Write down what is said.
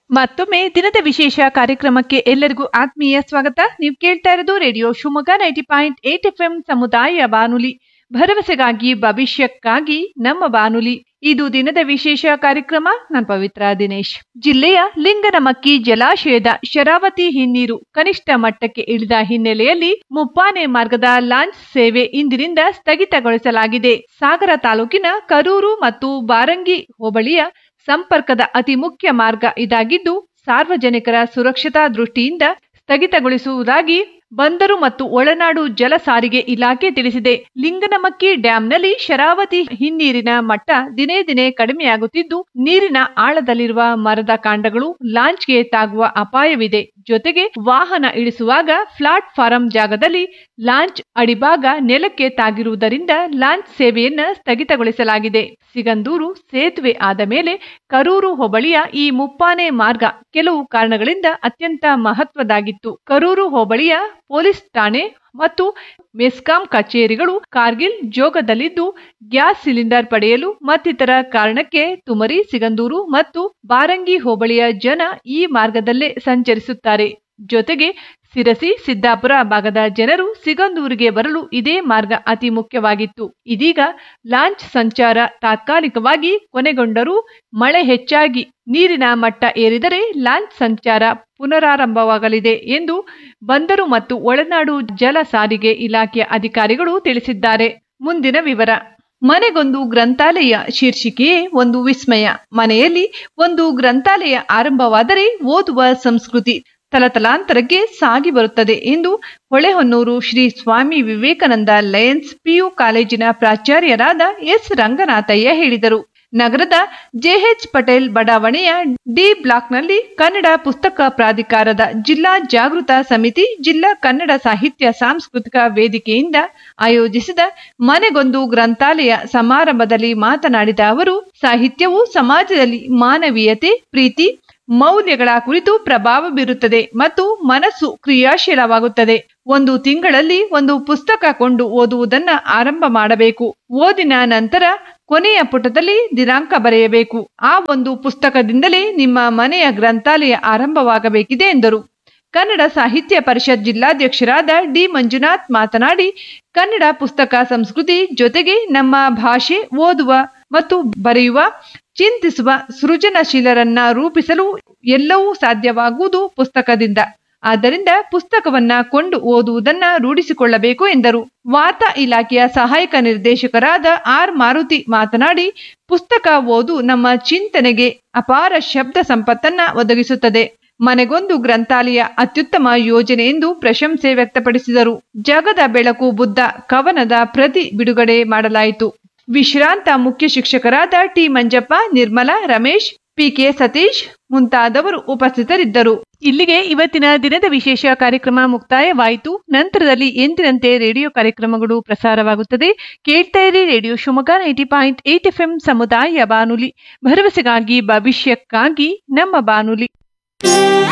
ಮತ್ತೊಮ್ಮೆ ದಿನದ ವಿಶೇಷ ಕಾರ್ಯಕ್ರಮಕ್ಕೆ ಎಲ್ಲರಿಗೂ ಆತ್ಮೀಯ ಸ್ವಾಗತ ನೀವು ಕೇಳ್ತಾ ಇರೋದು radio Shivamogga ninety point eight F ಸಮುದಾಯ ಬಾನುಲಿ ಭರವಸೆಗಾಗಿ ಭವಿಷ್ಯಕ್ಕಾಗಿ ನಮ್ಮ ಬಾನುಲಿ ಇದು ದಿನದ ವಿಶೇಷ ಕಾರ್ಯಕ್ರಮ ನಾನು ಪವಿತ್ರ ದಿನೇಶ್ ಜಿಲ್ಲೆಯ ಲಿಂಗನಮಕ್ಕಿ ಜಲಾಶಯದ ಶರಾವತಿ ಹಿನ್ನೀರು ಕನಿಷ್ಠ ಮಟ್ಟಕ್ಕೆ ಇಳಿದ ಹಿನ್ನೆಲೆಯಲ್ಲಿ ಮುಪ್ಪಾನೆ ಮಾರ್ಗದ ಲಾಂಚ್ ಸೇವೆ ಇಂದಿನಿಂದ ಸ್ಥಗಿತಗೊಳಿಸಲಾಗಿದೆ ಸಾಗರ ತಾಲೂಕಿನ ಕರೂರು ಮತ್ತು ಬಾರಂಗಿ ಹೋಬಳಿಯ ಸಂಪರ್ಕದ ಅತಿ ಮುಖ್ಯ ಮಾರ್ಗ ಇದಾಗಿದ್ದು ಸಾರ್ವಜನಿಕರ ಸುರಕ್ಷತಾ ದೃಷ್ಟಿಯಿಂದ ಸ್ಥಗಿತಗೊಳಿಸುವುದಾಗಿ ಬಂದರು ಮತ್ತು ಒಳನಾಡು ಜಲ ಸಾರಿಗೆ ಇಲಾಖೆ ತಿಳಿಸಿದೆ ಲಿಂಗನಮಕ್ಕಿ ಡ್ಯಾಂನಲ್ಲಿ ಶರಾವತಿ ಹಿನ್ನೀರಿನ ಮಟ್ಟ ದಿನೇ ದಿನೇ ಕಡಿಮೆಯಾಗುತ್ತಿದ್ದು ನೀರಿನ ಆಳದಲ್ಲಿರುವ ಮರದ ಕಾಂಡಗಳು ಲಾಂಚ್ಗೆ ತಾಗುವ ಅಪಾಯವಿದೆ ಜೊತೆಗೆ ವಾಹನ ಇಳಿಸುವಾಗ ಪ್ಲಾಟ್ ಫಾರಂ ಜಾಗದಲ್ಲಿ ಲಾಂಚ್ ಅಡಿಭಾಗ ನೆಲಕ್ಕೆ ತಾಗಿರುವುದರಿಂದ ಲಾಂಚ್ ಸೇವೆಯನ್ನ ಸ್ಥಗಿತಗೊಳಿಸಲಾಗಿದೆ ಸಿಗಂದೂರು ಸೇತುವೆ ಆದ ಮೇಲೆ ಕರೂರು ಹೋಬಳಿಯ ಈ ಮುಪ್ಪಾನೆ ಮಾರ್ಗ ಕೆಲವು ಕಾರಣಗಳಿಂದ ಅತ್ಯಂತ ಮಹತ್ವದಾಗಿತ್ತು ಕರೂರು ಹೋಬಳಿಯ ಪೊಲೀಸ್ ಠಾಣೆ ಮತ್ತು ಮೆಸ್ಕಾಂ ಕಚೇರಿಗಳು ಕಾರ್ಗಿಲ್ ಜೋಗದಲ್ಲಿದ್ದು ಗ್ಯಾಸ್ ಸಿಲಿಂಡರ್ ಪಡೆಯಲು ಮತ್ತಿತರ ಕಾರಣಕ್ಕೆ ತುಮರಿ ಸಿಗಂದೂರು ಮತ್ತು ಬಾರಂಗಿ ಹೋಬಳಿಯ ಜನ ಈ ಮಾರ್ಗದಲ್ಲೇ ಸಂಚರಿಸುತ್ತಾರೆ ಜೊತೆಗೆ ಸಿರಸಿ ಸಿದ್ದಾಪುರ ಭಾಗದ ಜನರು ಸಿಗಂದೂರಿಗೆ ಬರಲು ಇದೇ ಮಾರ್ಗ ಅತಿ ಮುಖ್ಯವಾಗಿತ್ತು ಇದೀಗ ಲಾಂಚ್ ಸಂಚಾರ ತಾತ್ಕಾಲಿಕವಾಗಿ ಕೊನೆಗೊಂಡರೂ ಮಳೆ ಹೆಚ್ಚಾಗಿ ನೀರಿನ ಮಟ್ಟ ಏರಿದರೆ ಲಾಂಚ್ ಸಂಚಾರ ಪುನರಾರಂಭವಾಗಲಿದೆ ಎಂದು ಬಂದರು ಮತ್ತು ಒಳನಾಡು ಜಲ ಸಾರಿಗೆ ಇಲಾಖೆಯ ಅಧಿಕಾರಿಗಳು ತಿಳಿಸಿದ್ದಾರೆ ಮುಂದಿನ ವಿವರ ಮನೆಗೊಂದು ಗ್ರಂಥಾಲಯ ಶೀರ್ಷಿಕೆಯೇ ಒಂದು ವಿಸ್ಮಯ ಮನೆಯಲ್ಲಿ ಒಂದು ಗ್ರಂಥಾಲಯ ಆರಂಭವಾದರೆ ಓದುವ ಸಂಸ್ಕೃತಿ ತಲತಲಾಂತರಕ್ಕೆ ಸಾಗಿ ಬರುತ್ತದೆ ಎಂದು ಹೊಳೆಹೊನ್ನೂರು ಶ್ರೀ ಸ್ವಾಮಿ ವಿವೇಕಾನಂದ ಲಯನ್ಸ್ ಪಿಯು ಕಾಲೇಜಿನ ಪ್ರಾಚಾರ್ಯರಾದ ಎಸ್ ರಂಗನಾಥಯ್ಯ ಹೇಳಿದರು ನಗರದ ಜೆಎಚ್ ಪಟೇಲ್ ಬಡಾವಣೆಯ ಡಿ ಬ್ಲಾಕ್ನಲ್ಲಿ ಕನ್ನಡ ಪುಸ್ತಕ ಪ್ರಾಧಿಕಾರದ ಜಿಲ್ಲಾ ಜಾಗೃತ ಸಮಿತಿ ಜಿಲ್ಲಾ ಕನ್ನಡ ಸಾಹಿತ್ಯ ಸಾಂಸ್ಕೃತಿಕ ವೇದಿಕೆಯಿಂದ ಆಯೋಜಿಸಿದ ಮನೆಗೊಂದು ಗ್ರಂಥಾಲಯ ಸಮಾರಂಭದಲ್ಲಿ ಮಾತನಾಡಿದ ಅವರು ಸಾಹಿತ್ಯವು ಸಮಾಜದಲ್ಲಿ ಮಾನವೀಯತೆ ಪ್ರೀತಿ ಮೌಲ್ಯಗಳ ಕುರಿತು ಪ್ರಭಾವ ಬೀರುತ್ತದೆ ಮತ್ತು ಮನಸ್ಸು ಕ್ರಿಯಾಶೀಲವಾಗುತ್ತದೆ ಒಂದು ತಿಂಗಳಲ್ಲಿ ಒಂದು ಪುಸ್ತಕ ಕೊಂಡು ಓದುವುದನ್ನ ಆರಂಭ ಮಾಡಬೇಕು ಓದಿನ ನಂತರ ಕೊನೆಯ ಪುಟದಲ್ಲಿ ದಿನಾಂಕ ಬರೆಯಬೇಕು ಆ ಒಂದು ಪುಸ್ತಕದಿಂದಲೇ ನಿಮ್ಮ ಮನೆಯ ಗ್ರಂಥಾಲಯ ಆರಂಭವಾಗಬೇಕಿದೆ ಎಂದರು ಕನ್ನಡ ಸಾಹಿತ್ಯ ಪರಿಷತ್ ಜಿಲ್ಲಾಧ್ಯಕ್ಷರಾದ ಡಿ ಮಂಜುನಾಥ್ ಮಾತನಾಡಿ ಕನ್ನಡ ಪುಸ್ತಕ ಸಂಸ್ಕೃತಿ ಜೊತೆಗೆ ನಮ್ಮ ಭಾಷೆ ಓದುವ ಮತ್ತು ಬರೆಯುವ ಚಿಂತಿಸುವ ಸೃಜನಶೀಲರನ್ನ ರೂಪಿಸಲು ಎಲ್ಲವೂ ಸಾಧ್ಯವಾಗುವುದು ಪುಸ್ತಕದಿಂದ ಆದ್ದರಿಂದ ಪುಸ್ತಕವನ್ನ ಕೊಂಡು ಓದುವುದನ್ನ ರೂಢಿಸಿಕೊಳ್ಳಬೇಕು ಎಂದರು ವಾರ್ತಾ ಇಲಾಖೆಯ ಸಹಾಯಕ ನಿರ್ದೇಶಕರಾದ ಆರ್ ಮಾರುತಿ ಮಾತನಾಡಿ ಪುಸ್ತಕ ಓದು ನಮ್ಮ ಚಿಂತನೆಗೆ ಅಪಾರ ಶಬ್ದ ಸಂಪತ್ತನ್ನ ಒದಗಿಸುತ್ತದೆ ಮನೆಗೊಂದು ಗ್ರಂಥಾಲಯ ಅತ್ಯುತ್ತಮ ಯೋಜನೆ ಎಂದು ಪ್ರಶಂಸೆ ವ್ಯಕ್ತಪಡಿಸಿದರು ಜಗದ ಬೆಳಕು ಬುದ್ಧ ಕವನದ ಪ್ರತಿ ಬಿಡುಗಡೆ ಮಾಡಲಾಯಿತು ವಿಶ್ರಾಂತ ಮುಖ್ಯ ಶಿಕ್ಷಕರಾದ ಟಿ ಮಂಜಪ್ಪ ನಿರ್ಮಲಾ ರಮೇಶ್ ಪಿಕೆ ಸತೀಶ್ ಮುಂತಾದವರು ಉಪಸ್ಥಿತರಿದ್ದರು ಇಲ್ಲಿಗೆ ಇವತ್ತಿನ ದಿನದ ವಿಶೇಷ ಕಾರ್ಯಕ್ರಮ ಮುಕ್ತಾಯವಾಯಿತು ನಂತರದಲ್ಲಿ ಎಂದಿನಂತೆ ರೇಡಿಯೋ ಕಾರ್ಯಕ್ರಮಗಳು ಪ್ರಸಾರವಾಗುತ್ತದೆ ಕೇಳ್ತಾ ಇರಿ radio Shivamogga ninety point eight F ಸಮುದಾಯ ಬಾನುಲಿ ಭರವಸೆಗಾಗಿ ಭವಿಷ್ಯಕ್ಕಾಗಿ ನಮ್ಮ ಬಾನುಲಿ